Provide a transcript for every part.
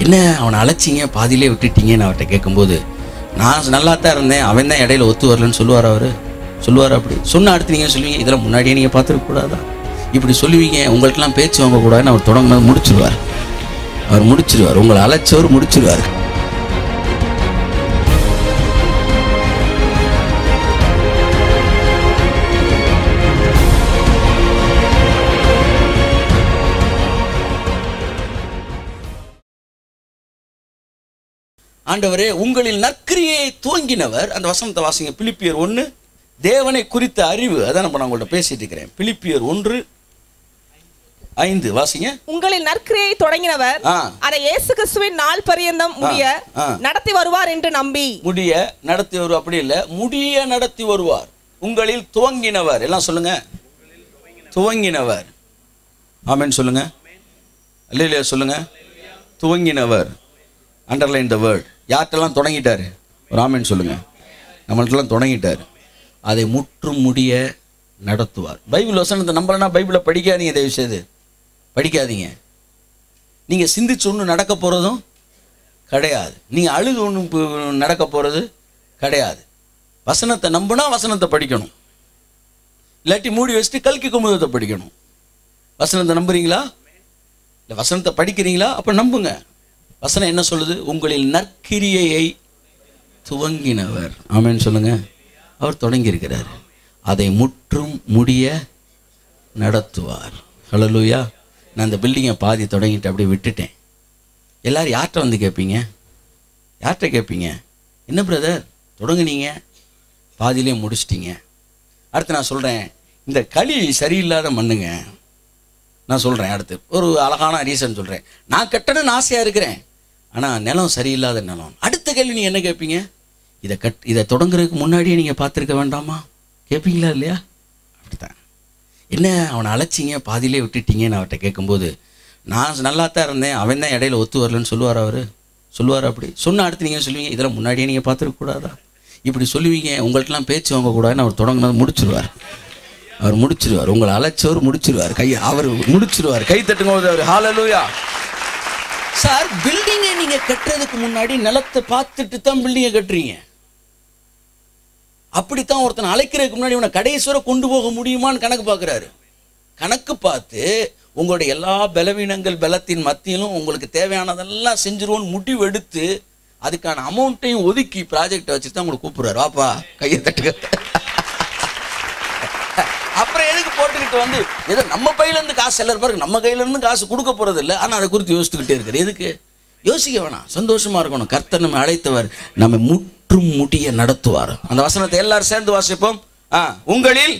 என்ன அவனை அழைச்சிங்க பாதியிலே விட்டுட்டீங்கன்னு அவர்கிட்ட கேட்கும்போது நான் நல்லா தான் இருந்தேன் அவன் தான் இடையில ஒத்து வரலன்னு சொல்லுவார் அவர் சொல்லுவார் அப்படி சொன்ன அடுத்து நீங்கள் சொல்லுவீங்க இதெல்லாம் முன்னாடியே நீங்கள் பார்த்துருக்க கூடாதா இப்படி சொல்லுவீங்க உங்கள்கிட்டலாம் பேச்சு வாங்கக்கூடாதுன்னு அவர் தொடங்கினது முடிச்சிருவார் அவர் முடிச்சிருவார் உங்களை அழைச்சவர் முடிச்சிருவார் ஆண்டவரே உங்களில் நற்கிரியை துவங்கினவர் அந்த வசனத்தை வாசிங்க பிலிப்பியர் ஒன்று தேவனை குறித்த அறிவு அதான் நம்ம நான் உங்கள்ட்ட பேசிட்டு இருக்கிறேன் பிலிப்பியர் ஒன்று ஐந்து வாசிங்க உங்களில் நற்கிரியை தொடங்கினவர் ஆ. அதை இயேசு கிறிஸ்துவின் நாள் பரியந்தம் முடிய ஆ. நடத்தி வருவார் என்று நம்பி முடிய நடத்தி வருவார் அப்படி இல்லை முடிய நடத்தி வருவார் உங்களில் துவங்கினவர் எல்லாம் சொல்லுங்க துவங்கினவர் ஆமென் சொல்லுங்க இல்லையா சொல்லுங்க துவங்கினவர் அண்டர்லைன் த வேர்ட் யார்கிட்டலாம் தொடங்கிட்டாரு ஒரு ஆமென் சொல்லுங்க நம்மள்ட்டலாம் தொடங்கிட்டாரு அதை முற்றும் முடிய நடத்துவார் பைபிள் வசனத்தை நம்பலன்னா பைபிளை படிக்காதீங்க தயவு செய்து படிக்காதீங்க நீங்கள் சிந்திச்சு ஒன்று நடக்க போகிறதும் கிடையாது நீங்கள் அழுது ஒன்று நடக்க போகிறது கிடையாது வசனத்தை நம்புனா வசனத்தை படிக்கணும் இல்லாட்டி மூடி வச்சுட்டு கல்கி குமுதத்தை படிக்கணும் வசனத்தை நம்புறீங்களா இல்லை வசனத்தை படிக்கிறீங்களா அப்போ நம்புங்க வசனம் என்ன சொல்லுது உங்களில் நற்கிரியையை துவங்கினவர் ஆமென்னு சொல்லுங்க அவர் தொடங்கியிருக்கிறார் அதை முற்றும் முடிய நடத்துவார் ஹalleluya நான் இந்த பில்டிங்கை பாதி தொடங்கிட்டு அப்படியே விட்டுட்டேன் எல்லாரும் யார்கிட்ட வந்து கேட்பீங்க யார்கிட்ட கேட்பீங்க என்ன பிரதர் தொடங்குனீங்க பாதியிலே முடிச்சிட்டீங்க அடுத்து நான் சொல்கிறேன் இந்த களி சரியில்லாத மண்ணுங்க நான் சொல்கிறேன் அடுத்து ஒரு அழகான ரீசன் சொல்கிறேன் நான் கட்டணும்னு ஆசையாக இருக்கிறேன் ஆனால் நிலம் சரியில்லாத நிலம் அடுத்த கேள்வி நீங்கள் என்ன கேட்பீங்க இதை கட் இதை தொடங்குறதுக்கு முன்னாடியே நீங்கள் பார்த்துருக்க வேண்டாமா கேட்பீங்களா இல்லையா அப்படித்தான் என்ன அவனை அழைச்சிங்க பாதியிலே விட்டுட்டீங்கன்னு அவர்கிட்ட கேட்கும்போது நான் நல்லா தான் இருந்தேன் அவன் தான் இடையில ஒத்து வரலன்னு சொல்லுவார் அவர் சொல்லுவார் அப்படி சொன்ன அடுத்து நீங்கள் சொல்லுவீங்க இதெல்லாம் முன்னாடியே நீங்கள் பார்த்துருக்க கூடாதா இப்படி சொல்லுவீங்க உங்கள்கிட்டலாம் பேச்சு வாங்கக்கூடாதுன்னு அவர் தொடங்கினது முடிச்சிருவார் அவர் முடிச்சிருவார் உங்களை அழைச்சவர் முடிச்சிருவார் கை அவர் முடிச்சிருவார் கை தட்டுங்க போது அவர் ஹாலலூயா சார் பில்டிங்கை நீங்க கட்டுறதுக்கு முன்னாடி நிலத்தை பார்த்துட்டு தான் பில்டிங்கை கட்டுறீங்க அப்படித்தான் ஒருத்தன் அழைக்கிறதுக்கு முன்னாடி இவனை கடைசுவரை கொண்டு போக முடியுமான்னு கணக்கு பார்க்குறாரு கணக்கு பார்த்து உங்களுடைய எல்லா பலவீனங்கள் பலத்தின் மத்தியிலும் உங்களுக்கு தேவையானதெல்லாம் செஞ்சிருவோன்னு முடிவு எடுத்து அதுக்கான அமௌண்ட்டையும் ஒதுக்கி ப்ராஜெக்டை வச்சுட்டு தான் உங்களுக்கு கூப்பிடுறாரு வாப்பா கையை தட்டுக்க அப்புறம் எதுக்கு போட்டுக்கிட்டு வந்து ஏதோ நம்ம பையில இருந்து காசு எல்லாரும் பாருங்க நம்ம கையில இருந்து காசு கொடுக்க போறது இல்லை ஆனா அதை குறித்து யோசிச்சுக்கிட்டே இருக்காரு எதுக்கு யோசிக்க வேணாம் சந்தோஷமா இருக்கணும் கர்த்தர் நம்ம அழைத்தவர் நம்ம முற்றும் முடிய நடத்துவார் அந்த வசனத்தை எல்லாரும் சேர்ந்து வாசிப்போம் ஆ உங்களில்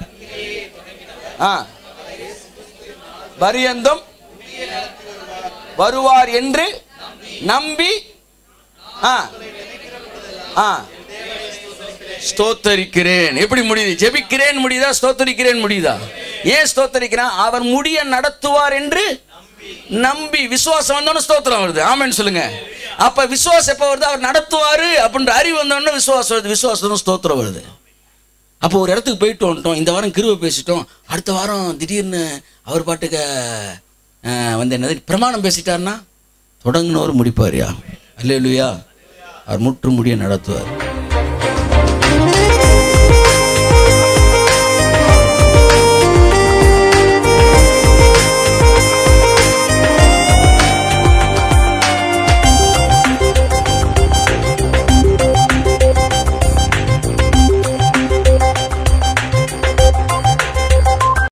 ஆ பரியந்தம் வருவார் என்று நம்பி ஆ ஆ ஸ்தோத்தரிக்கிறேன் எப்படி முடியுது ஜெபிக்கிறேன் முடியுதா ஸ்தோத்தரிக்கிறேன் முடியுதா ஏன் ஸ்தோத்தரிக்கிறான் அவர் முடிய நடத்துவார் என்று நம்பி விசுவாசம் வந்தோன்னு ஸ்தோத்திரம் வருது ஆமென்னு சொல்லுங்க அப்ப விசுவாசம் எப்ப வருது அவர் நடத்துவாரு அப்படின்ற அறிவு வந்தோடனே விசுவாசம் வருது விசுவாசம் ஸ்தோத்திரம் வருது அப்போ ஒரு இடத்துக்கு போயிட்டு வந்துட்டோம் இந்த வாரம் கிருவை பேசிட்டோம் அடுத்த வாரம் திடீர்னு அவர் பாட்டுக்கு அஹ், வந்து என்னது பிரமாணம் பேசிட்டாருன்னா தொடங்கினவர் முடிப்பாருயா அல்ல அவர் முற்று முடிய நடத்துவார்